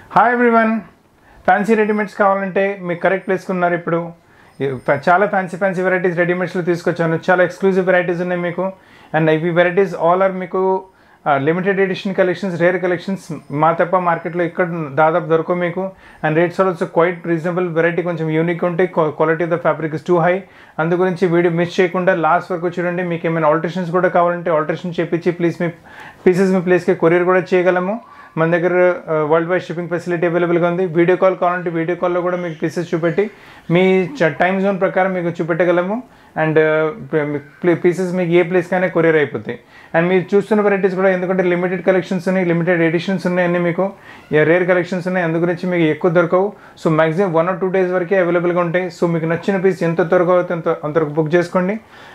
hi everyone fancy readymades కావాలంటే మీకు correct ప్లేస్కి ఉన్నారు ఇప్పుడు ఈ ఫ- చాలా ఫ్యాన్సీ ఫ్యాన్సీ వెరైటీస్ రెడీమేడ్స్లో తీసుకొచ్చాను చాలా ఎక్స్క్లూజివ్ వెరైటీస్ ఉన్నాయి మీకు అండ్ ఇవి వెరైటీస్ ఆల్ ఆర్ మీకు limited edition collections rare collections మా తప్ప మార్కెట్లో ఇక్కడ దాదాపు దొరకవు మీకు and rates are also quite reasonable variety కొంచెం యూనిక్ ఉంటాయి quality of the fabric is too high అందు గురించి వీడియో మిస్ చేయకుండా లాస్ట్ వరకు చూడండి మీకు ఏమైనా ఆల్టరేషన్స్ కూడా కావాలంటే ఆల్టరేషన్ చేపించి ప్లీజ్ మీ పీసెస్ మీ ప్లేస్కి కొరియర్ కూడా చేయగలము మన దగ్గర వరల్డ్ వైడ్ షిప్పింగ్ ఫెసిలిటీ అవైలబుల్గా ఉంది వీడియో కాల్ కావాలంటే వీడియో కాల్లో కూడా మీకు పీసెస్ చూపెట్టి మీ టైం జోన్ ప్రకారం మీకు చూపెట్టగలము అండ్ పీసెస్ మీకు ఏ ప్లేస్కైనా కొరియర్ అయిపోతాయి అండ్ మీరు చూస్తున్న వెరైటీస్ కూడా ఎందుకంటే లిమిటెడ్ కలెక్షన్స్ ఉన్నాయి లిమిటెడ్ ఎడిషన్స్ ఉన్నాయి అన్ని మీకు రేర్ కలెక్షన్స్ ఉన్నాయి అందు గురించి మీకు ఎక్కువ దొరకవు so maximum one or two days వరకే అవైలబుల్గా ఉంటాయి సో మీకు నచ్చిన పీస్ ఎంత త్వరగా అవుతుందో అంత అంతవరకు బుక్ చేసుకోండి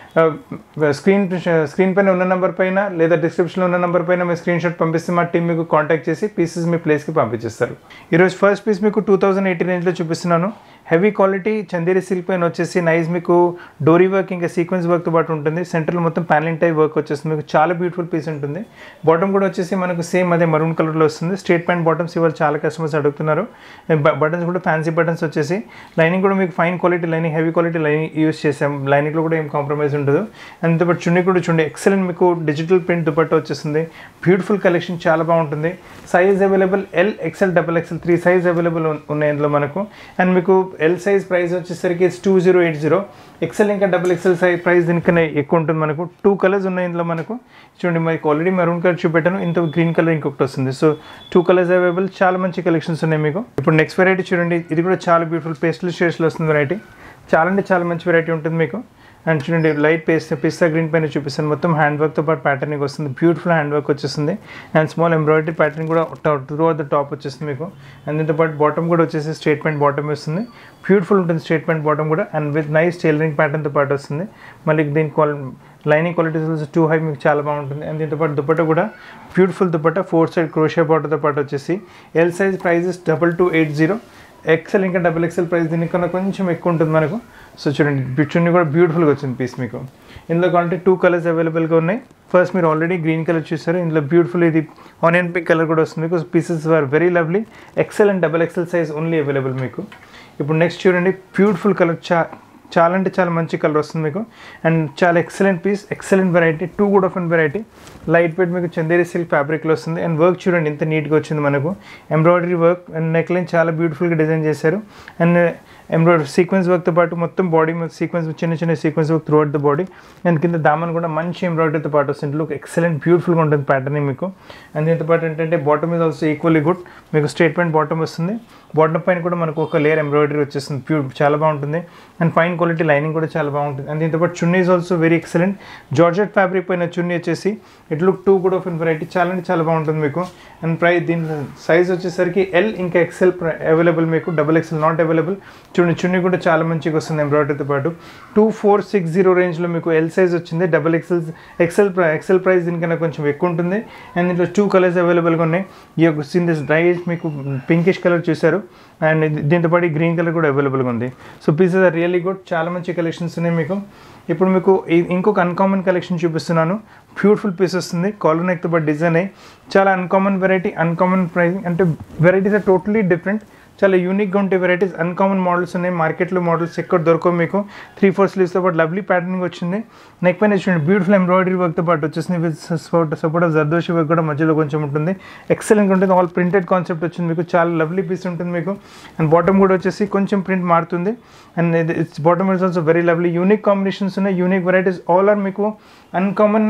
స్క్రీన్ స్క్రీన్ పైన ఉన్న నెంబర్ పైన లేదా డిస్క్రిప్షన్లో ఉన్న నెంబర్ పైన మీ స్క్రీన్ షాట్ పంపిస్తే మా టీం మీకు కాంటాక్ట్ చేసి పీసెస్ మీ ప్లేస్కి పంపించేస్తారు ఈరోజు ఫస్ట్ పీస్ మీకు టూ థౌజండ్ ఎయిటీ రేంజ్లో చూపిస్తున్నాను హెవీ క్వాలిటీ చందేరి సిల్క్ పైన వచ్చేసి నైస్ మీకు డోరీ వర్క్ ఇంకా సీక్వెన్స్ వర్క్తో పాటు ఉంటుంది సెంటర్లో మొత్తం ప్యానలింగ్ టైప్ వర్క్ వచ్చేస్తుంది మీకు చాలా బ్యూటిఫుల్ పీస్ ఉంటుంది బాటమ్ కూడా వచ్చేసి మనకు సేమ్ అదే మరూన్ కలర్లో వస్తుంది స్ట్రేట్ ప్యాంట్ బాటమ్స్ ఇవాళ చాలా కస్టమర్స్ అడుగుతున్నారు బటన్స్ కూడా ఫ్యాన్సీ బటన్స్ వచ్చేసి లైనింగ్ కూడా మీకు fine quality lining heavy quality lining use చేసాం లైనింగ్లో కూడా ఏం కాంప్రమైజ్ ఉండదు అండ్ బట్ చున్నీ కూడా చూడండి ఎక్సలెంట్ మీకు డిజిటల్ ప్రింట్ దుపట్టా వచ్చేస్తుంది బ్యూటిఫుల్ కలెక్షన్ చాలా బాగుంటుంది size available L XL double XL three size available ఉన్నాయి ఇందులో మనకు అండ్ మీకు ఎల్ సైజ్ ప్రైస్ వచ్చేసరికి two zero eight zero XL ఇంకా డబుల్ ఎక్సెల్ సైజ్ ప్రైస్ దీనికన్నా ఎక్కువ ఉంటుంది మనకు టూ కలర్స్ ఉన్నాయి ఇందులో మనకు చూడండి మనకి ఆల్రెడీ మెరూన్ కలర్ చూపెట్టాను ఇంత గ్రీన్ కలర్ ఇంకొకటి వస్తుంది సో టూ కలర్స్ అవైలబుల్ చాలా మంచి కలెక్షన్స్ ఉన్నాయి మీకు ఇప్పుడు నెక్స్ట్ వెరైటీ చూడండి ఇది కూడా చాలా బ్యూటిఫుల్ పేస్టల్ షేడ్స్లో వస్తుంది వెరైటీ చాలా అంటే చాలా మంచి వెరైటీ ఉంటుంది మీకు అండ్ చూడండి లైట్ పేస్ట్ పిస్తా గ్రీన్ పైన చూపిస్తాను మొత్తం హ్యాండ్ వర్క్తో పాటు ప్యాటర్నింగ్ వస్తుంది బ్యూటిఫుల్ హ్యాండ్ వర్క్ వచ్చేస్తుంది అండ్ స్మాల్ ఎంబ్రాయిడరీ ప్యాటర్న్ కూడా త్రూ ద టాప్ వచ్చేస్తుంది మీకు అండ్ దీంతో పాటు బాటమ్ కూడా వచ్చేసి స్ట్రేట్ ప్యాంట్ బాటమ్ వస్తుంది బ్యూటిఫుల్ ఉంటుంది స్ట్రేట్ ప్యాంట్ బాటమ్ కూడా అండ్ విత్ నైస్ టైలరింగ్ ప్యాటర్న్తో పాటు వస్తుంది మళ్ళీ దీని qual lining qualities too high మీకు చాలా బాగుంటుంది అండ్ దీంతో పాటు దుపట్టా కూడా beautiful dupatta four side crochet బాటర్తో పాటు వచ్చేసి L size prices double two eight zero XL ఇంకా డబుల్ ఎక్సెల్ ప్రైస్ దీనికన్నా కొంచెం ఎక్కువ ఉంటుంది మనకు సో చూడండి చున్నీ కూడా బ్యూటిఫుల్గా వచ్చింది పీస్ మీకు ఇందులో కావాలంటే టూ కలర్స్ అవైలబుల్గా ఉన్నాయి ఫస్ట్ మీరు ఆల్రెడీ గ్రీన్ కలర్ చూసారు ఇందులో బ్యూటిఫుల్ ఇది ఆనియన్ పింక్ కలర్ కూడా వస్తుంది because pieces are very lovely XL and double XL size only available మీకు ఇప్పుడు నెక్స్ట్ చూడండి బ్యూటిఫుల్ కలర్ చా చాలా అంటే చాలా మంచి కలర్ వస్తుంది మీకు అండ్ చాలా excellent piece excellent variety too good of and variety light weight మీకు చందేరి సిల్క్ ఫ్యాబ్రిక్లో వస్తుంది అండ్ వర్క్ చూడండి ఎంత నీట్గా వచ్చింది మనకు embroidery work and neck line చాలా బ్యూటిఫుల్గా డిజైన్ చేశారు అండ్ ఎంబ్రాయిడరీ సీక్వెన్స్ వర్క్తో పాటు మొత్తం బాడీ సీక్వెన్స్ చిన్న చిన్న sequence work throughout the body and కింద దామన్ కూడా మంచి ఎంబ్రాయిడరీతో పాటు వస్తుంది లుక్ ఎక్సలెంట్ బ్యూటిఫుల్గా ఉంటుంది ప్యాటర్నింగ్ మీకు అండ్ దీంతో పాటు ఏంటంటే bottom is also equally good మీకు స్ట్రేట్ ప్యాంట్ బాటమ్ వస్తుంది బాటమ్ పైన కూడా మనకు ఒక లేయర్ ఎంబ్రాయిడరీ వచ్చేస్తుంది ప్యూర్ చాలా బాగుంటుంది అండ్ ఫైన్ క్వాలిటీ లైనింగ్ కూడా చాలా బాగుంటుంది అండ్ దీంతో పాటు chunni is also very excellent georgette fabric పైన చున్నీ వచ్చేసి it look too good of in variety చాలా అంటే చాలా బాగుంటుంది మీకు అండ్ ప్రైస్ దీని సైజ్ వచ్చేసరికి ఎల్ ఇంకా ఎక్సెల్ అవైలబుల్ మీకు డబుల్ ఎక్సెల్ నాట్ అవైలబుల్ చూడండి చున్నీ కూడా చాలా మంచిగా వస్తుంది ఎంబ్రాయిడరీతో పాటు టూ ఫోర్ సిక్స్ జీరో రేంజ్లో మీకు ఎల్ సైజ్ వచ్చింది double XL XL XL price దీనికన్నా కొంచెం ఎక్కువ ఉంటుంది అండ్ దీంట్లో టూ కలర్స్ అవైలబుల్గా ఉన్నాయి ఈ యొక్క సిన్ దిస్ డ్రై మీకు పింకిష్ కలర్ చూసారు అండ్ దీంతో పాటు గ్రీన్ కలర్ కూడా అవైలబుల్గా ఉంది so pieces are really good చాలా మంచి కలెక్షన్స్ ఉన్నాయి మీకు ఇప్పుడు మీకు ఈ- ఇంకొక అన్కామన్ కలెక్షన్ చూపిస్తున్నాను బ్యూటిఫుల్ పీస్ వస్తుంది కాలర్ నెక్తో పాటు డిజైన్ అయ్యి చాలా అన్కామన్ వెరైటీ అన్కామన్ ప్రైసింగ్ అంటే వెరైటీస్ ఆర్ టోటలీ డిఫరెంట్ చాలా యూనిక్గా ఉంటే వెరైటీస్ అన్కామన్ మోడల్స్ ఉన్నాయి మార్కెట్లో మోడల్స్ ఎక్కడ దొరకవు మీకు త్రీ ఫోర్ స్లీవ్స్తో పాటు లవ్లీ ప్యాటర్నింగ్ వచ్చింది నెక్ పైన చూడండి బ్యూటిఫుల్ ఎంబ్రాయిడరీ వర్క్తో పాటు వచ్చేసింది with support support of zardozi work కూడా మధ్యలో కొంచెం ఉంటుంది ఎక్సలెంట్గా ఉంటుంది ఆల్ ప్రింటెడ్ కాన్సెప్ట్ వచ్చింది మీకు చాలా లవ్లీ పీస్ ఉంటుంది మీకు అండ్ బాటమ్ కూడా వచ్చేసి కొంచెం ప్రింట్ మారుతుంది and it's bottom is also very lovely unique combinations ఉన్నాయి యూనిక్ వెరైటీస్ ఆల్ ఆర్ మీకు అన్కామన్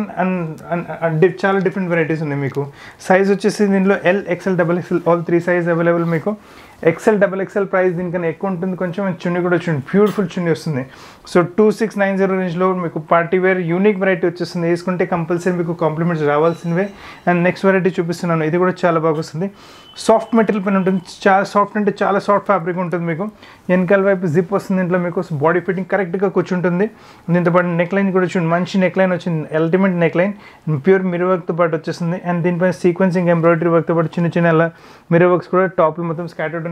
అండ్ చాలా డిఫరెంట్ వెరైటీస్ ఉన్నాయి మీకు సైజ్ వచ్చేసి దీనిలో L XL double XL all three size available మీకు ఎక్సెల్ డబల్ ఎక్సెల్ ప్రైస్ దీనికన్నా ఎక్కువ ఉంటుంది కొంచెం అండ్ చున్నీ కూడా చూడండి బ్యూటిఫుల్ చున్నీ వస్తుంది so two six nine zero రేంజ్లో మీకు పార్టీ వేర్ యూనిక్ వెరైటీ వచ్చేస్తుంది వేసుకుంటే కంపల్సరీ మీకు కాంప్లిమెంట్స్ రావాల్సినవే అండ్ నెక్స్ట్ వెరైటీ చూపిస్తున్నాను ఇది కూడా చాలా బాగా వస్తుంది సాఫ్ట్ మెటీరియల్ పైన ఉంటుంది చాలా సాఫ్ట్ అంటే చాలా సాఫ్ట్ ఫ్యాబ్రిక్ ఉంటుంది మీకు వెనకాల వైపు జిప్ వస్తుంది దీంట్లో మీకు బాడీ ఫిట్టింగ్ కరెక్ట్గా కూర్చుంటుంది దీంతో పాటు నెక్ లైన్ కూడా చూడండి మంచి నెక్ లైన్ వచ్చింది ultimate neck line pure mirror వర్క్తో పాటు వచ్చేస్తుంది అండ్ దీనిపైన సీక్వెన్సింగ్ ఎంబ్రాయిడరీ వర్క్తో పాటు చిన్న చిన్న అలా మిరర్ వర్క్స్ కూడా టాప్లో మొత్తం స్కాటర్డ్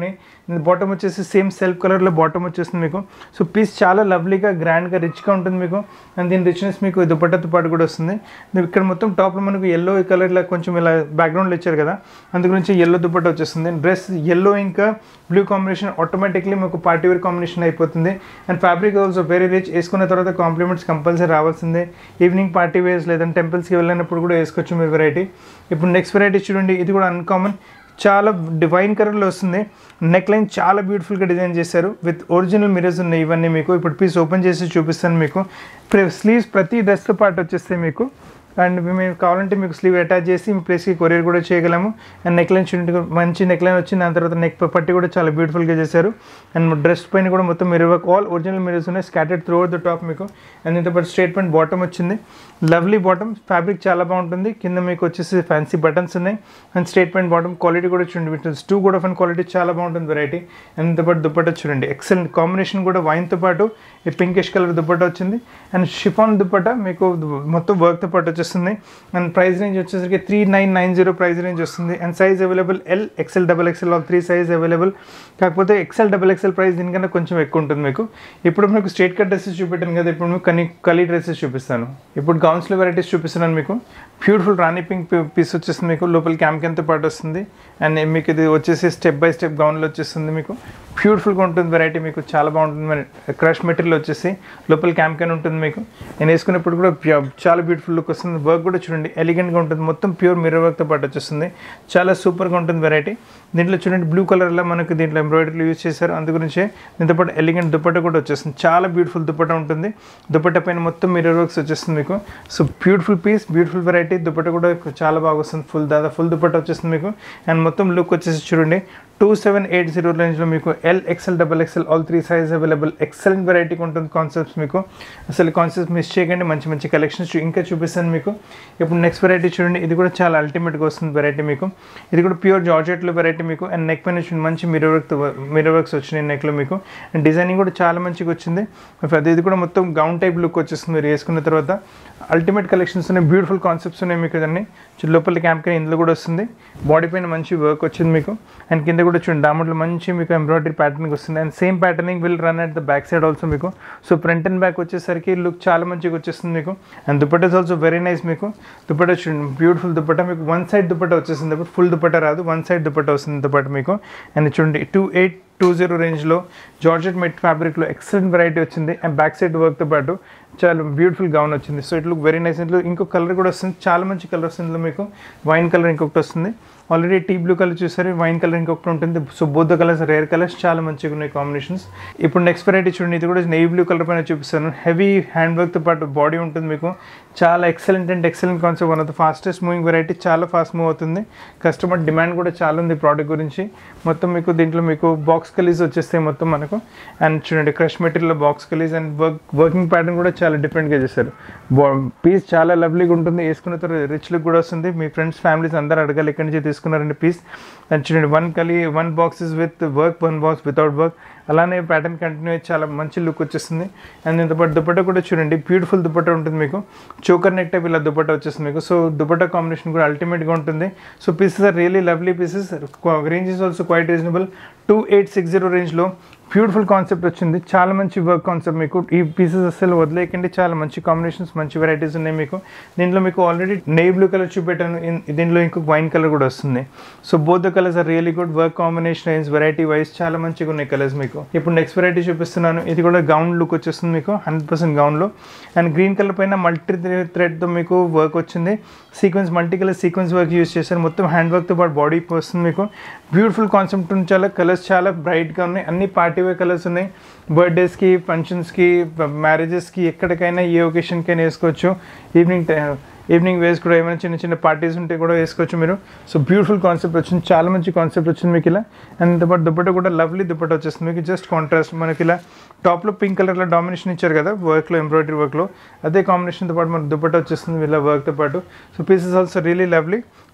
బాటంలోని బాటమ్ వచ్చేసి సేమ్ సెల్ఫ్ కలర్లో బాటమ్ వచ్చేస్తుంది మీకు సో పీస్ చాలా లవ్లీగా గ్రాండ్గా రిచ్గా ఉంటుంది మీకు అండ్ దీని రిచ్నెస్ మీకు దుపట్టతో పాటు కూడా వస్తుంది మీకు ఇక్కడ మొత్తం టాప్లో మనకు ఎల్లో కలర్లో కొంచెం ఇలా బ్యాక్గ్రౌండ్లో ఇచ్చారు కదా అందు గురించి ఎల్లో దుపట్ట వచ్చేస్తుంది డ్రెస్ ఎల్లో ఇంకా బ్లూ కాంబినేషన్ ఆటోమేటిక్లీ మీకు పార్టీ వేర్ కాంబినేషన్ అయిపోతుంది and fabric also very rich వేసుకున్న తర్వాత కాంప్లిమెంట్స్ కంపల్సరీ రావాల్సిందే ఈవినింగ్ పార్టీ వేర్స్ లేదంటే టెంపుల్స్కి వెళ్ళినప్పుడు కూడా వేసుకోవచ్చు మీరు వెరైటీ ఇప్పుడు నెక్స్ట్ వెరైటీ చూడండి ఇది కూడా అన్కామన్ చాలా డివైన్ కలర్లో వస్తుంది నెక్ లైన్ చాలా బ్యూటిఫుల్గా డిజైన్ చేశారు విత్ ఒరిజినల్ మిరర్స్ ఉన్నాయి ఇవన్నీ మీకు ఇప్పుడు పీస్ ఓపెన్ చేసి చూపిస్తాను మీకు స్లీవ్స్ ప్రతి డ్రెస్తో పాటు వచ్చేస్తాయి మీకు అండ్ మేము కావాలంటే మీకు స్లీవ్ అటాచ్ చేసి మీ ప్లేస్కి కొరియర్ కూడా చేయగలము అండ్ నెక్ లైన్ చూడండి మంచి నెక్ లైన్ వచ్చింది దాని తర్వాత నెక్ పట్టి కూడా చాలా బ్యూటిఫుల్గా చేశారు అండ్ డ్రెస్ పైన కూడా మొత్తం mirror work all original mirrors ఉన్నాయి స్కాటెడ్ త్రూ ద టాప్ మీకు అండ్ దీంతో పాటు స్ట్రేట్ పాయింట్ బాటమ్ వచ్చింది లవ్లీ బాటమ్ ఫ్యాబ్రిక్ చాలా బాగుంటుంది కింద మీకు వచ్చేసి ఫ్యాన్సీ బటన్స్ ఉన్నాయి and straight point bottom quality కూడా చూడండి విత్ టూ కూడా ఫన్ క్వాలిటీ చాలా బాగుంటుంది వెరైటీ అండ్ దీంతో పాటు దుప్పట్ట చూడండి ఎక్సలెంట్ కాంబినేషన్ కూడా వైన్తో పాటు ఈ పింకిష్ కలర్ దుప్పట్ట వచ్చింది అండ్ షిఫాన్ దుప్పట్ట మీకు మొత్తం వర్క్తో పాటు వచ్చేస్తుంది అండ్ ప్రైస్ రేంజ్ వచ్చేసరికి three nine nine zero price range వస్తుంది and size available L XL double XL all three size available కాకపోతే ఎక్సెల్ డబల్ ఎక్సెల్ ప్రైస్ దీనికన్నా కొంచెం ఎక్కువ ఉంటుంది మీకు ఇప్పుడు మీకు స్ట్రేట్ కట్ డ్రెస్సెస్ చూపెట్టాను కదా ఇప్పుడు మీకు కనీ కలీ డ్రెస్సెస్ చూపిస్తాను ఇప్పుడు గౌన్స్లో వెరైటీస్ చూపిస్తున్నాను మీకు బ్యూటిఫుల్ రాణి పింక్ పీస్ వచ్చేస్తుంది మీకు లోపల క్యాంప్కెన్తో పాటు వస్తుంది అండ్ మీకు ఇది వచ్చేసి స్టెప్ బై స్టెప్ గౌన్లో వచ్చేస్తుంది మీకు బ్యూటిఫుల్గా ఉంటుంది వెరైటీ మీకు చాలా బాగుంటుంది మరి క్రష్ మెటీరియల్ వచ్చేసి లోపల క్యాంప్కెన్ ఉంటుంది మీకు నేను వేసుకున్నప్పుడు కూడా ప్యూ- చాలా బ్యూటిఫుల్ లుక్ వస్తుంది వర్క్ కూడా చూడండి ఎలిగెంట్గా ఉంటుంది మొత్తం ప్యూర్ మిర్రర్ వర్క్తో పాటు వచ్చేస్తుంది చాలా సూపర్గా ఉంటుంది వెరైటీ దీంట్లో చూడండి బ్లూ కలర్లో మనకు దీంట్లో ఎంబ్రాయిడరీలు యూజ్ చేశారు అందు గురించి దీంతో పాటు ఎలిగెంట్ దుపట్ట కూడా వచ్చేస్తుంది చాలా బ్యూటిఫుల్ దుపట్ట ఉంటుంది దుపట్ట పైన మొత్తం మిర్రర్ వర్క్స్ వచ్చేస్తుంది మీకు so beautiful piece beautiful variety dupatta కూడా చాలా బాగా వస్తుంది ఫుల్ దాదాపు ఫుల్ దుపట్ట వచ్చేస్తుంది మీకు అండ్ మొత్తం లుక్ వచ్చేసి చూడండి టూ సెవెన్ ఎయిట్ జీరో రేంజ్లో మీకు L XL double XL all three size available excellent వెరైటీగా ఉంటుంది కాన్సెప్ట్స్ మీకు అసలు కాన్సెప్ట్స్ మిస్ చేయకండి మంచి మంచి కలెక్షన్స్ ఇంకా చూపిస్తాను మీకు ఇప్పుడు నెక్స్ట్ వెరైటీ చూడండి ఇది కూడా చాలా అల్టిమేట్గా వస్తుంది వెరైటీ మీకు ఇది కూడా ప్యూర్ జార్జెట్లో వెరైటీ మీకు అండ్ నెక్ పైన చూడండి మంచి మిరర్ వర్క్ మిరర్ వర్క్స్ వచ్చినాయి నెక్లో మీకు అండ్ డిజైనింగ్ కూడా చాలా మంచిగా వచ్చింది అది ఇది కూడా మొత్తం గౌన్ టైప్ లుక్ వచ్చేస్తుంది మీరు వేసుకున్న తర్వాత అల్టిమేట్ కలెక్షన్స్ ఉన్నాయి బ్యూటిఫుల్ కాన్సెప్ట్స్ ఉన్నాయి మీకు ఇదన్నీ చూ- లోపల క్యాంప్ ఇందులో కూడా వస్తుంది బాడీ పైన మంచి వర్క్ వచ్చింది మీకు అండ్ కింద కూడా చూడండి డామర్లో మంచి మీకు ఎంబ్రాయిడరీ ప్యాటర్నింగ్ వస్తుంది and same patterning will run at the back side also మీకు సో ఫ్రంట్ అండ్ బ్యాక్ వచ్చేసరికి లుక్ చాలా మంచిగా వచ్చేస్తుంది మీకు and dupatta is also very nice మీకు దుపట్టా చూడండి బ్యూటిఫుల్ దుపట్టా మీకు వన్ సైడ్ దుపట్టా వచ్చేసింది ఫుల్ దుపట్టా రాదు వన్ సైడ్ దుపట్టా వస్తుంది దుపట్టా మీకు అండ్ చూడండి టూ ఎయిట్ టూ జీరో రేంజ్లో జార్జెట్ మెట్ ఫ్యాబ్రిక్లో ఎక్సలెంట్ వెరైటీ వచ్చింది అండ్ బ్యాక్ సైడ్ వర్క్తో పాటు చాలా బ్యూటిఫుల్ గౌన్ వచ్చింది so it look very nice ఇందులో ఇంకో కలర్ కూడా వస్తుంది చాలా మంచి కలర్ వస్తుంది ఇందులో మీకు వైన్ కలర్ ఇంకొకటి వస్తుంది ఆల్రెడీ టీ బ్లూ కలర్ చూసారు వైన్ కలర్ ఇంకొకటి ఉంటుంది so both colours rare colours చాలా మంచిగా ఉన్నాయి కాంబినేషన్స్ ఇప్పుడు నెక్స్ట్ వెరైటీ చూడండి ఇది కూడా నెయ్యి బ్లూ కలర్ పైన చూపిస్తాను హెవీ హ్యాండ్ వర్క్తో పాటు బాడీ ఉంటుంది మీకు చాలా excellent and excellent concept one of the fastest moving variety చాలా ఫాస్ట్ మూవ్ అవుతుంది కస్టమర్ డిమాండ్ కూడా చాలా ఉంది ప్రోడక్ట్ గురించి మొత్తం మీకు దీంట్లో మీకు బాక్స్ కలీస్ వచ్చేస్తాయి మొత్తం మనకు అండ్ చూడండి క్రష్ మెటీరియల్ బాక్స్ కలీస్ అండ్ వర్క్ వర్కింగ్ ప్యాటర్న్ కూడా చాలా డిఫరెంట్గా చేశారు పీస్ చాలా లవ్లీగా ఉంటుంది వేసుకున్న తర్వాత రిచ్ లుక్ కూడా వస్తుంది మీ ఫ్రెండ్స్ ఫ్యామిలీస్ అందరూ అడగాలి ఎక్కడి నుంచి తీసుకున్నారండి పీస్ అండ్ చూడండి one kali one boxes with work one box without work అలానే ప్యాటర్న్ కంటిన్యూ అయ్యి చాలా మంచి లుక్ వచ్చేస్తుంది అండ్ దీంతో పాటు దుపట్టా కూడా చూడండి బ్యూటిఫుల్ దుపట్టా ఉంటుంది మీకు చోకర్ నెక్ టైప్ ఇలా దుపట్టా వచ్చేస్తుంది మీకు సో దుపట్టా కాంబినేషన్ కూడా అల్టిమేట్గా ఉంటుంది so pieces are really lovely pieces range is also quite reasonable two eight six zero రేంజ్లో బ్యూటిఫుల్ కాన్సెప్ట్ వచ్చింది చాలా మంచి వర్క్ కాన్సెప్ట్ మీకు ఈ పీసెస్ అసలు వదిలేకండి చాలా మంచి కాంబినేషన్స్ మంచి వెరైటీస్ ఉన్నాయి మీకు దీంట్లో మీకు ఆల్రెడీ నెయ్ బ్లూ కలర్ చూపెట్టాను ఇన్- దీంట్లో ఇంకొక వైన్ కలర్ కూడా వస్తుంది so both the colours are really good work combination wise variety wise చాలా మంచిగా ఉన్నాయి కలర్స్ మీకు ఇప్పుడు నెక్స్ట్ వెరైటీ చూపిస్తున్నాను ఇది కూడా గౌన్ లుక్ వచ్చేస్తుంది మీకు హండ్రెడ్ పర్సెంట్ గౌన్లో అండ్ గ్రీన్ కలర్ పైన మల్టీ థ్రెడ్తో మీకు వర్క్ వచ్చింది sequence multi colour sequence work use చేశారు మొత్తం హ్యాండ్ వర్క్తో పాటు బాడీ వస్తుంది మీకు బ్యూటిఫుల్ కాన్సెప్ట్ ఉంది చాలా కలర్స్ చాలా బ్రైట్గా ఉన్నాయి అన్ని పార్టీ వేర్ కలర్స్ ఉన్నాయి బర్త్డేస్కి ఫంక్షన్స్కి మ్యారేజెస్కి ఎక్కడికైనా ఏ ఒకేషన్కైనా వేసుకోవచ్చు ఈవినింగ్ ఈవినింగ్ వేస్ కూడా ఏమైనా చిన్న చిన్న పార్టీస్ ఉంటే కూడా వేసుకోవచ్చు మీరు సో బ్యూటిఫుల్ కాన్సెప్ట్ వచ్చింది చాలా మంచి కాన్సెప్ట్ వచ్చింది మీకు ఇలా అండ్ దాంతో దుప్పట కూడా లవ్లీ దుప్పట వచ్చేస్తుంది మీకు జస్ట్ కాంట్రాస్ట్ మనకి ఇలా టాప్లో పింక్ కలర్లో డామినేషన్ ఇచ్చారు కదా వర్క్లో ఎంబ్రాయిడరీ వర్క్లో అదే కాంబినేషన్తో పాటు మనకు దుప్పట వచ్చేస్తుంది ఇలా వర్క్తో పాటు so pieces also really lovely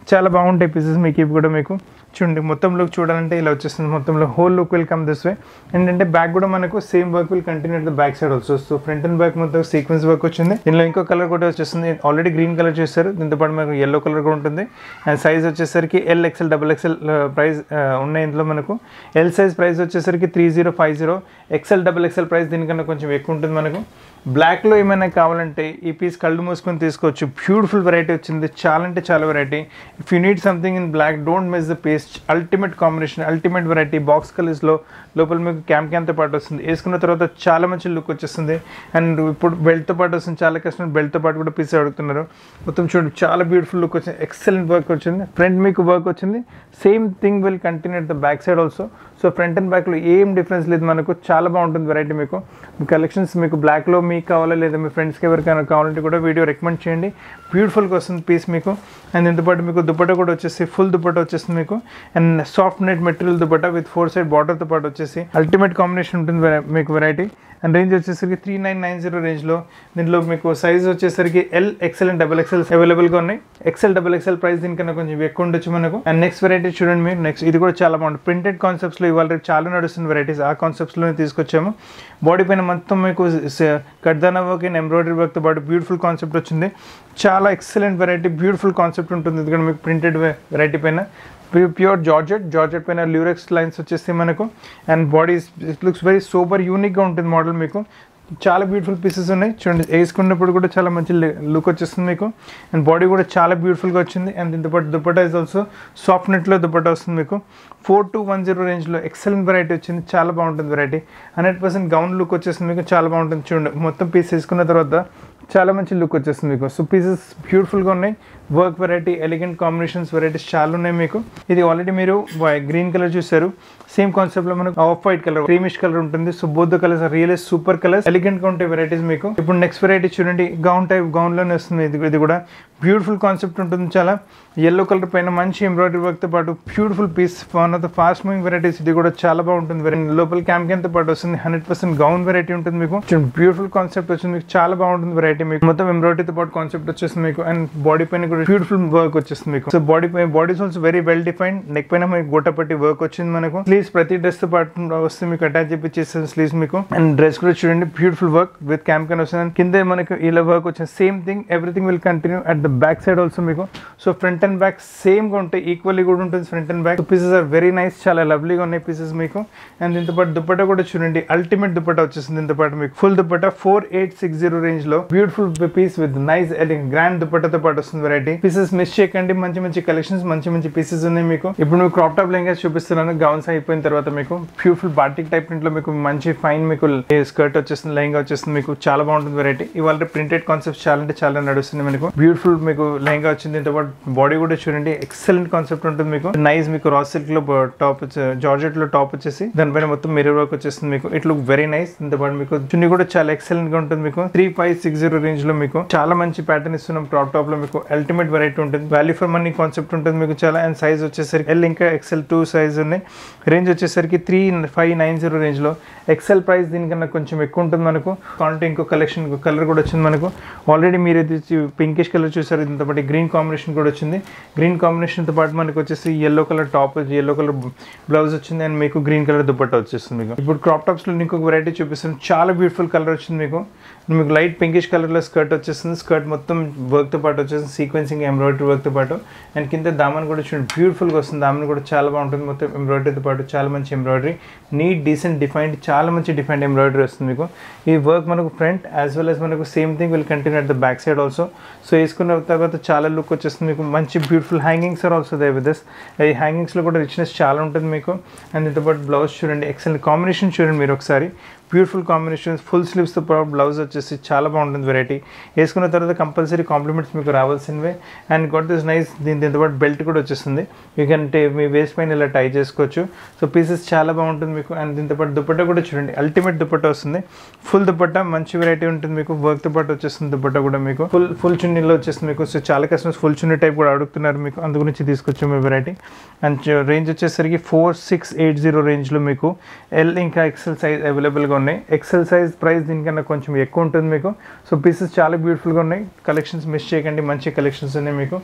చాలా బాగుంటాయి పీసెస్ మీకు ఇవి కూడా మీకు చూడండి మొత్తం లుక్ చూడాలంటే ఇలా వచ్చేస్తుంది మొత్తంలో whole look will come this way ఏంటంటే బ్యాక్ కూడా మనకు same work will continue the back side also so front and back మొత్తం సీక్వెన్స్ వర్క్ వచ్చింది దీనిలో ఇంకో కలర్ కూడా వచ్చేస్తుంది ఆల్రెడీ గ్రీన్ కలర్ చేస్తారు దీంతో పాటు మనకు ఎల్లో కలర్ కూడా ఉంటుంది అండ్ సైజ్ వచ్చేసరికి L XL double XL price ఉన్నాయి ఇందులో మనకు ఎల్ సైజ్ ప్రైస్ వచ్చేసరికి three zero five zero XL double XL price దీనికన్నా కొంచెం ఎక్కువ ఉంటుంది మనకు బ్లాక్లో ఏమైనా కావాలంటే ఈ పీస్ కళ్ళు మూసుకొని తీసుకోవచ్చు బ్యూటిఫుల్ వెరైటీ వచ్చింది చాలా అంటే చాలా variety if you need something in black don't miss the piece ultimate combination ultimate variety box కలర్స్లో లోపల మీకు క్యామ్ క్యామ్తో పాటు వస్తుంది వేసుకున్న తర్వాత చాలా మంచి లుక్ వచ్చేస్తుంది అండ్ ఇప్పుడు బెల్ట్తో పాటు వస్తుంది చాలా కస్టమర్ బెల్ట్తో పాటు కూడా పీస్ అడుగుతున్నారు మొత్తం చూడండి చాలా బ్యూటిఫుల్ లుక్ వచ్చింది ఎక్సలెంట్ వర్క్ వచ్చింది ఫ్రంట్ మీకు వర్క్ వచ్చింది same thing will continue the back side also so front and బ్యాక్లో ఏం డిఫరెన్స్ లేదు మనకు చాలా బాగుంటుంది వెరైటీ మీకు మీ కలెక్షన్స్ మీకు బ్లాక్లో మీకు కావాలా లేదా మీ ఫ్రెండ్స్కి ఎవరికైనా కావాలంటే కూడా వీడియో రికమెండ్ చేయండి బ్యూటిఫుల్గా వస్తుంది పీస్ మీకు అండ్ దీంతోపాటు మీకు దుపట్టా కూడా వచ్చేసి ఫుల్ దుపట్టా వచ్చేస్తుంది మీకు and soft net material dupatta with four side బార్డర్తో పాటు వచ్చేసి అల్టిమేట్ కాంబినేషన్ ఉంటుంది వెరై- మీకు వెరైటీ అండ్ రేంజ్ వచ్చేసరికి త్రీ నైన్ నైన్ జీరో రేంజ్లో దీంట్లో మీకు సైజ్ వచ్చేసరికి L XL and double XL అవైలబుల్గా ఉన్నాయి ఎక్సెల్ డబల్ ఎక్సెల్ ప్రైస్ దీనికన్నా కొంచెం ఎక్కువ ఉండొచ్చు మనకు అండ్ నెక్స్ట్ వెరైటీ చూడండి మీరు నెక్స్ట్ ఇది కూడా చాలా బాగుంటుంది ప్రింటెడ్ కాన్సెప్ట్స్లో ఇవాళ రేపు చాలా నడుస్తున్న వెరైటీస్ ఆ కాన్సెప్ట్స్లోనే తీసుకొచ్చాము బాడీ పైన మొత్తం మీకు కడ్దానా వర్క్ అండ్ ఎంబ్రాయిడరీ వర్క్తో పాటు బ్యూటిఫుల్ కాన్సెప్ట్ వచ్చింది చాలా ఎక్సలెంట్ వెరైటీ బ్యూటిఫుల్ కాన్సెప్ట్ ఉంటుంది ఎందుకంటే మీకు ప్రింటెడ్ వెరైటీ పైన ప్యూర్ జార్జెట్ జార్జెట్ పైన ల్యూరెక్స్ లైన్స్ వచ్చేసి మనకు and body it looks very super యూనిక్గా ఉంటుంది మోడల్ మీకు చాలా బ్యూటిఫుల్ పీసెస్ ఉన్నాయి చూడండి వేసుకున్నప్పుడు కూడా చాలా మంచి లుక్ వచ్చేస్తుంది మీకు అండ్ బాడీ కూడా చాలా బ్యూటిఫుల్గా వచ్చింది అండ్ దీంతో పాటు దుపట్టా ఇస్ ఆల్సో సాఫ్ట్ నెట్లో దుపట్టా వస్తుంది మీకు ఫోర్ టూ వన్ జీరో రేంజ్లో ఎక్సలెంట్ వెరైటీ వచ్చింది చాలా బాగుంటుంది variety hundred percent gown look వచ్చేస్తుంది మీకు చాలా బాగుంటుంది చూడండి మొత్తం పీస్ వేసుకున్న తర్వాత చాలా మంచి లుక్ వచ్చేస్తుంది మీకు సో పీసెస్ బ్యూటిఫుల్గా ఉన్నాయి work variety elegant combinations varieties చాలా ఉన్నాయి మీకు ఇది ఆల్రెడీ మీరు గ్రీన్ కలర్ చూసారు సేమ్ కాన్సెప్ట్లో మనకు off white colour creamish colour ఉంటుంది so both colours real super colours elegant గా ఉంటాయి వెరైటీస్ మీకు ఇప్పుడు నెక్స్ట్ వెరైటీ చూడండి గౌన్ టైప్ గౌన్ లోనే వస్తుంది ఇది ఇది కూడా బ్యూటిఫుల్ కాన్సెప్ట్ ఉంటుంది చాలా ఎల్లో కలర్ పైన మంచి ఎంబ్రాయిడరీ వర్క్ తో పాటు beautiful piece one of the fast moving varieties ఇది కూడా చాలా బాగుంటుంది వెరై- లోపల క్యాంప్ తో పాటు వస్తుంది హండ్రెడ్ పర్సెంట్ గౌన్ వెరైటీ ఉంటుంది మీకు బ్యూటిఫుల్ కాన్సెప్ట్ వచ్చింది మీకు చాలా బాగుంటుంది వెరైటీ మీకు మొత్తం ఎంబ్రాయిడరీతో పాటు కాన్సెప్ట్ వచ్చేస్తుంది మీకు అండ్ బాడీ పైన కూడా బ్యూటిఫుల్ వర్క్ వచ్చేస్తుంది మీకు సో బాడీ పైన bodies also very well defined neck పైన మీకు గోటపట్టి వర్క్ వచ్చింది మనకు స్లీవ్స్ ప్రతి డ్రెస్ తో పాటు వస్తే మీకు అటాచ్ చేపించేస్తుంది స్లీవ్స్ మీకు అండ్ డ్రెస్ కూడా చూడండి బ్యూటిఫుల్ వర్క్ విత్ క్యాంప్ కెన్ వస్తుంది And కింద మనకు ఇలా వర్క్ వచ్చింది same thing everything will continue at the back side also మీకు so front and back same గా ఉంటాయి ఈక్వల్లీ కూడా ఉంటుంది front and back pieces are very nice చాలా లవ్లీగా ఉన్నాయి పీసెస్ మీకు అండ్ దీంతో పాటు దుపట్టా కూడా చూడండి అల్టిమేట్ దుపట్టా వచ్చేసింది దీంతో పాటు మీకు full dupatta four eight six zero range లో beautiful piece with nice grand దుపట్టాతో పాటు వస్తుంది వెరైటీ పీసెస్ మిస్ చేయకండి మంచి మంచి కలెక్షన్స్ మంచి మంచి పీసెస్ ఉన్నాయి మీకు ఇప్పుడు మీకు క్రాప్ టాప్ లెంగా చూపిస్తున్నాను గౌన్స్ అయిపోయిన తర్వాత మీకు బ్యూటిఫుల్ బాటిక్ టైప్ ప్రింట్ లో మీకు మంచి ఫైన్ మీకు స్కర్ట్ వచ్చేస్తుంది లెహంగా వచ్చేస్తుంది మీకు చాలా బాగుంటుంది వెరైటీ ఇవాళ ప్రింటెడ్ కాన్సెప్ట్ చాలా అంటే చాలా నడుస్తుంది మీకు బ్యూటిఫుల్ మీకు లెహంగా వచ్చింది దీంతో పాటు బాడీ కూడా చూడండి ఎక్సలెంట్ కాన్సెప్ట్ ఉంటుంది మీకు నైస్ మీకు రా సిల్క్ లో టాప్ జార్జెట్ లో టాప్ వచ్చేసి దానిపైన మొత్తం మిర్రర్ వర్క్ వచ్చేస్తుంది మీకు ఇట్ లుక్ వెరీ నైస్ దీంతో పాటు మీకు చున్నీ కూడా చాలా ఎక్సలెంట్ గా ఉంటుంది మీకు three five six zero range లో మీకు చాలా మంచి ప్యాటర్న్ ఇస్తున్నాం క్రాప్ టాప్ లో మీకు అల్టిమేట్ వెరైటీ ఉంటుంది వాల్యూ ఫర్ మనీ కాన్సెప్ట్ ఉంటుంది మీకు చాలా అండ్ సైజ్ వచ్చేసరికి ఎల్ ఇంకా ఎక్సెల్ టూ సైజ్ ఉన్నాయి రేంజ్ వచ్చేసరికి three five nine zero range లో ఎక్సెల్ ప్రైస్ దీనికన్నా కొంచెం ఎక్కువ ఉంటుంది మనకు కాంటే ఇంకో కలెక్షన్ కలర్ కూడా వచ్చింది మనకు ఆల్రెడీ మీరు ఇది పింకిష్ కలర్ చూసారు దీంతో పాటు గ్రీన్ కాంబినేషన్ కూడా వచ్చింది గ్రీన్ కాంబినేషన్తో పాటు మనకు వచ్చేసి yellow colour top yellow colour blouse వచ్చింది అండ్ మీకు గ్రీన్ కలర్ దుపట్టా వచ్చేస్తుంది మీకు ఇప్పుడు క్రాప్ టాప్స్లో ఇంకొక వెరైటీ చూపిస్తాను చాలా బ్యూటిఫుల్ కలర్ వచ్చింది మీకు మీకు లైట్ పింకిష్ కలర్లో స్కర్ట్ వచ్చేస్తుంది స్కర్ట్ మొత్తం వర్క్తో పాటు వచ్చేస్తుంది సీక్వెన్సింగ్ ఎంబ్రాయిడరీ వర్క్తో పాటు అండ్ కింద దామన్ కూడా చూడండి బ్యూటిఫుల్గా వస్తుంది దామన్ కూడా చాలా బాగుంటుంది మొత్తం ఎంబ్రాయిడరీతో పాటు చాలా మంచి ఎంబ్రాయిడరీ నీట్ డీసెంట్ డిఫైన్డ్ చాలా మంచి డిఫైన్డ్ ఎంబ్రాయిడరీ వస్తుంది మీకు ఈ వర్క్ మనకు ఫ్రంట్ యాజ్ వెల్ as మనకు same thing will continue at the back side also so వేసుకున్న తర్వాత చాలా లుక్ వచ్చేస్తుంది మీకు మంచి beautiful hangings are also they with this ఈ హ్యాంగింగ్స్లో కూడా రిచ్నెస్ చాలా ఉంటుంది మీకు అండ్ దీంతో పాటు బ్లౌజ్ చూడండి ఎక్సలెంట్ కాంబినేషన్ చూడండి మీరు ఒకసారి బ్యూటిఫుల్ కాంబినేషన్స్ ఫుల్ స్లీవ్స్తో బ్లౌజ్ వచ్చేసి చాలా బాగుంటుంది వెరైటీ వేసుకున్న తర్వాత కంపల్సరీ కాంప్లిమెంట్స్ మీకు రావాల్సినవే అండ్ గొట్ దిస్ నైస్ దీని దీంతో పాటు బెల్ట్ కూడా వచ్చేస్తుంది యూ కెన్ టే మీ వేస్ట్ పైన ఇలా టై చేసుకోవచ్చు సో పీసెస్ చాలా బాగుంటుంది మీకు అండ్ దీంతో పాటు దుపట్టా కూడా చూడండి అల్టిమేట్ దుపట్టా వస్తుంది ఫుల్ దుపట్టా మంచి వెరైటీ ఉంటుంది మీకు వర్క్తో పాటు వచ్చేస్తుంది దుపట్టా కూడా మీకు ఫుల్ ఫుల్ చున్నీలో వచ్చేస్తుంది మీకు సో చాలా కస్టమర్స్ ఫుల్ చున్నీ టైప్ కూడా అడుగుతున్నారు మీకు అందు గురించి తీసుకొచ్చాము ఈ వెరైటీ అండ్ రేంజ్ వచ్చేసరికి ఫోర్ సిక్స్ ఎయిట్ జీరో రేంజ్లో మీకు ఎల్ ఇంకా ఎక్సెల్ సైజ్ అవైలబుల్గా ఉన్నాయి ఎక్సెల్ సైజ్ ప్రైస్ దీనికన్నా కొంచెం ఎక్కువ ఉంటుంది మీకు సో పీసెస్ చాలా బ్యూటిఫుల్గా ఉన్నాయి కలెక్షన్స్ మిస్ చేయకండి మంచి కలెక్షన్స్ ఉన్నాయి మీకు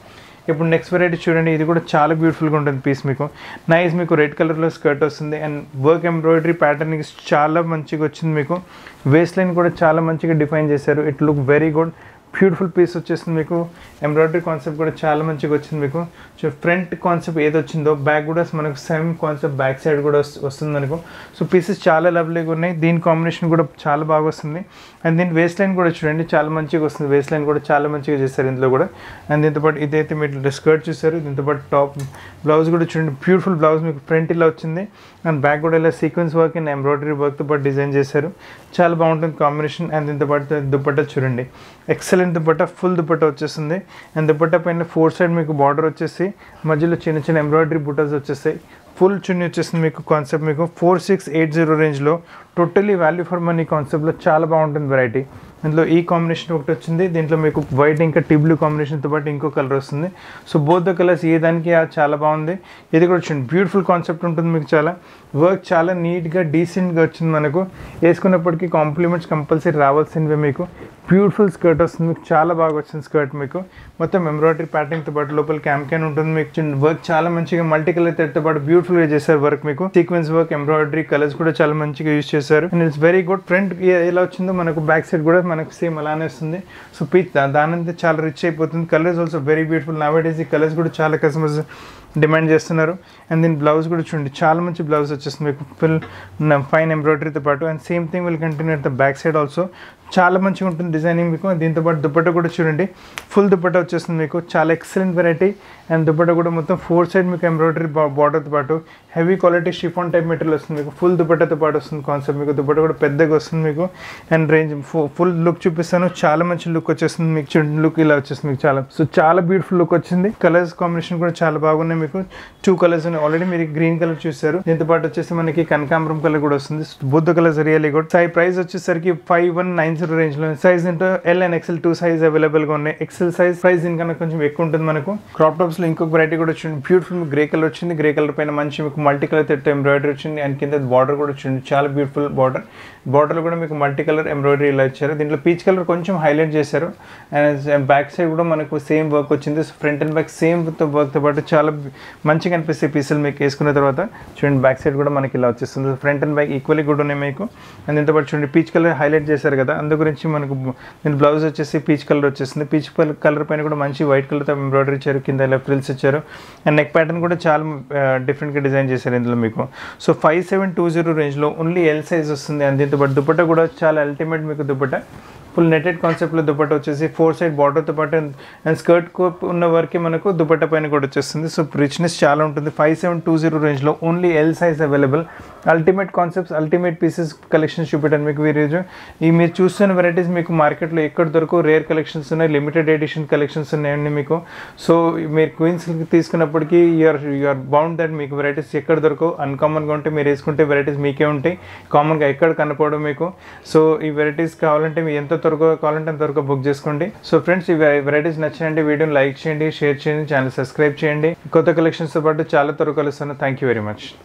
ఇప్పుడు నెక్స్ట్ వెరైటీ చూడండి ఇది కూడా చాలా బ్యూటిఫుల్గా ఉంటుంది పీస్ మీకు నైస్ మీకు రెడ్ కలర్లో స్కర్ట్ వస్తుంది అండ్ వర్క్ ఎంబ్రాయిడరీ ప్యాటర్న్ చాలా మంచిగా వచ్చింది మీకు వేస్ట్ లైన్ కూడా చాలా మంచిగా డిఫైన్ చేశారు it look very good beautiful piece వచ్చేసింది మీకు ఎంబ్రాయిడరీ కాన్సెప్ట్ కూడా చాలా మంచిగా వచ్చింది మీకు సో ఫ్రంట్ కాన్సెప్ట్ ఏది వచ్చిందో బ్యాక్ కూడా మనకు సేమ్ కాన్సెప్ట్ బ్యాక్ సైడ్ కూడా వస్తు- వస్తుంది మనకు సో పీసెస్ చాలా లవ్లీగా ఉన్నాయి దీని కాంబినేషన్ కూడా చాలా బాగా వస్తుంది అండ్ దీని వేస్ట్ లైన్ కూడా చూడండి చాలా మంచిగా వస్తుంది వేస్ట్ లైన్ కూడా చాలా మంచిగా చేస్తారు ఇందులో కూడా అండ్ దీంతో పాటు ఇదైతే మీరు స్కర్ట్ చూసారు దీంతో పాటు టాప్ బ్లౌజ్ కూడా చూడండి బ్యూటిఫుల్ బ్లౌజ్ మీకు ఫ్రంట్ ఇలా వచ్చింది అండ్ బ్యాక్ కూడా ఇలా సీక్వెన్స్ వర్క్ అండ్ ఎంబ్రాయిడరీ వర్క్తో పాటు డిజైన్ చేశారు చాలా బాగుంటుంది కాంబినేషన్ అండ్ దీంతో పాటు దుపట్టా చూడండి ఎక్సలెంట్ దుపట్టా ఫుల్ దుపట్టా వచ్చేస్తుంది అండ్ దుపట్టా పైన ఫోర్ సైడ్ మీకు బార్డర్ వచ్చేసి మధ్యలో చిన్న చిన్న ఎంబ్రాయిడరీ బుటాస్ వచ్చేస్తాయి ఫుల్ చున్నీ వచ్చేసింది మీకు కాన్సెప్ట్ మీకు ఫోర్ సిక్స్ ఎయిట్ జీరో రేంజ్లో టోటలీ వాల్యూ ఫర్ మనీ కాన్సెప్ట్లో చాలా బాగుంటుంది వెరైటీ ఇందులో ఈ కాంబినేషన్ ఒకటి వచ్చింది దీంట్లో మీకు వైట్ ఇంకా టీ బ్లూ కాంబినేషన్తో పాటు ఇంకో కలర్ వస్తుంది సో బోత్ ద కలర్స్ ఏ దానికి ఆ చాలా బాగుంది ఇది కూడా వచ్చింది బ్యూటిఫుల్ కాన్సెప్ట్ ఉంటుంది మీకు చాలా వర్క్ చాలా నీట్గా డీసెంట్గా వచ్చింది మనకు వేసుకున్నప్పటికీ కాంప్లిమెంట్స్ కంపల్సరీ రావాల్సినవి మీకు బ్యూటిఫుల్ స్కర్ట్ వస్తుంది మీకు చాలా బాగా వచ్చింది స్కర్ట్ మీకు మొత్తం ఎంబ్రాయిడరీ ప్యాటర్న్తో పాటు లోపల క్యామ్ క్యాన్ ఉంటుంది మీకు వర్క్ చాలా మంచిగా మల్టీ కలర్ తో పాటు బ్యూటిఫుల్గా చేశారు వర్క్ మీకు సీక్వెన్స్ వర్క్ ఎంబ్రాయిడరీ కలర్స్ కూడా చాలా మంచిగా యూస్ చేశారు and it's very good front ఎలా వచ్చిందో మనకు బ్యాక్ సైడ్ కూడా మనకు సేమ్ అలానే వస్తుంది సో పీచ్ దానంతా చాలా రిచ్ అయిపోతుంది colours also very beautiful nowadays ఈ కలర్స్ కూడా చాలా కస్టమర్స్ డిమాండ్ చేస్తున్నారు అండ్ దీని బ్లౌజ్ కూడా చూడండి చాలా మంచి బ్లౌజ్ వచ్చేస్తుంది మీకు ఫుల్ ఫైన్ ఎంబ్రాయిడరీతో పాటు and same thing will continue at the back side also చాలా మంచిగా ఉంటుంది డిజైనింగ్ మీకు దీంతో పాటు దుపట్టా కూడా చూడండి ఫుల్ దుపట్టా వచ్చేస్తుంది మీకు చాలా ఎక్సలెంట్ వెరైటీ అండ్ దుపట్టా కూడా మొత్తం ఫోర్ సైడ్ మీకు ఎంబ్రాయిడరీ బార్డర్తో పాటు heavy quality chiffon type material వస్తుంది మీకు ఫుల్ దుపట్టాతో పాటు వస్తుంది కాన్సెప్ట్ మీకు దుపట్టా కూడా పెద్దగా వస్తుంది మీకు అండ్ రేంజ్ ఫుల్ లుక్ చూపిస్తాను చాలా మంచి లుక్ వచ్చేస్తుంది మీకు చూడండి లుక్ ఇలా వచ్చేస్తుంది మీకు చాలా సో చాలా బ్యూటిఫుల్ లుక్ వచ్చింది కలర్స్ కాంబినేషన్ కూడా చాలా బాగున్నాయి మీకు టూ కలర్స్ ఉన్నాయి ఆల్రెడీ మీరు గ్రీన్ కలర్ చూసారు దీంతో పాటు వచ్చేసి మనకి కనకాంబరం కలర్ కూడా వస్తుంది బుద్ధ కలర్స్ రియల్లీ గుడ్ సై ప్రైస్ వచ్చేసరికి five one nine zero range లో సైజ్ ఏంటో L and XL two size available గా ఉన్నాయి ఎక్సెల్ సైజ్ ప్రైస్ దీనికన్నా కొంచెం ఎక్కువ ఉంటుంది మనకు క్రాప్ టాప్స్ లో ఇంకొక వెరైటీ కూడా వచ్చింది బ్యూటిఫుల్ గ్రే కలర్ వచ్చింది గ్రే కలర్ పైన మంచి మీకు మల్టీ కలర్ తెట్టు ఎంబ్రాయిడరీ వచ్చింది అండ్ కింద బార్డర్ కూడా వచ్చింది చాలా బ్యూటిఫుల్ బార్డర్ బార్డర్ కూడా మీకు మల్టీ కలర్ ఎంబ్రాయిడరీ ఇలా ఇచ్చారు దీంట్లో పీచ్ కలర్ కొంచెం హైలైట్ చేశారు అండ్ బ్యాక్ సైడ్ కూడా మనకు సేమ్ వర్క్ వచ్చింది ఫ్రంట్ అండ్ బ్యాక్ సేమ్ వర్క్తో పాటు చాలా మంచిగా అనిపిస్తాయి పీసులు మీకు వేసుకున్న తర్వాత చూడండి బ్యాక్ సైడ్ కూడా మనకి ఇలా వచ్చేస్తుంది front and back equally good ఉన్నాయి మీకు అండ్ దీంతో పాటు చూడండి పీచ్ కలర్ హైలైట్ చేశారు కదా అందు గురించి మనకు దీని బ్లౌజ్ వచ్చేసి పీచ్ కలర్ వచ్చేస్తుంది పీచ్ కలర్ పైన కూడా మంచి వైట్ కలర్తో ఎంబ్రాయిడరీ ఇచ్చారు కింద ఇలా ఫ్రిల్స్ ఇచ్చారు అండ్ నెక్ ప్యాటర్న్ కూడా చాలా డిఫరెంట్గా డిజైన్ చేశారు ఇందులో మీకు so five seven two zero రేంజ్లో ఓన్లీ ఎల్ సైజ్ వస్తుంది అండ్ దీంతో పాటు దుపట్టా కూడా చాలా అల్టిమేట్ మీకు దుపట్టా ఫుల్ నెటెడ్ కాన్సెప్ట్లో దుపట్టా వచ్చేసి ఫోర్ సైడ్ బార్డర్తో పాటు అండ్ స్కర్ట్ కోప్ ఉన్న వరకే మనకు దుపట్టా పైన కూడా వచ్చేస్తుంది సో రిచ్నెస్ చాలా ఉంటుంది ఫైవ్ సెవెన్ టూ జీరో రేంజ్లో only L size available ultimate concepts ultimate pieces collections చూపెట్టాను మీకు ఈరోజు ఈ మీరు చూస్తున్న వెరైటీస్ మీకు మార్కెట్లో ఎక్కడ దొరకవు రేర్ కలెక్షన్స్ ఉన్నాయి లిమిటెడ్ ఎడిషన్ కలెక్షన్స్ ఉన్నాయండి మీకు సో మీరు క్వీన్స్ తీసుకున్నప్పటికీ యూఆర్ యూఆర్ బౌండ్ దట్ మీకు వెరైటీస్ ఎక్కడ దొరకవు అన్కామన్గా ఉంటే మీరు వేసుకుంటే వెరైటీస్ మీకే ఉంటాయి కామన్గా ఎక్కడ కనపడవు మీకు సో ఈ వెరైటీస్ కావాలంటే మీరు ఎంత త్వరగా కావాలంటే అంత త్వరగా బుక్ చేసుకోండి సో ఫ్రెండ్స్ ఈ వెరైటీస్ నచ్చినంటే వీడియోని లైక్ చేయండి షేర్ చేయండి ఛానల్ సబ్స్క్రైబ్ చేయండి కొత్త కలెక్షన్స్తో పాటు చాలా త్వరగా కలుస్తాను థ్యాంక్ యూ వెరీ మచ్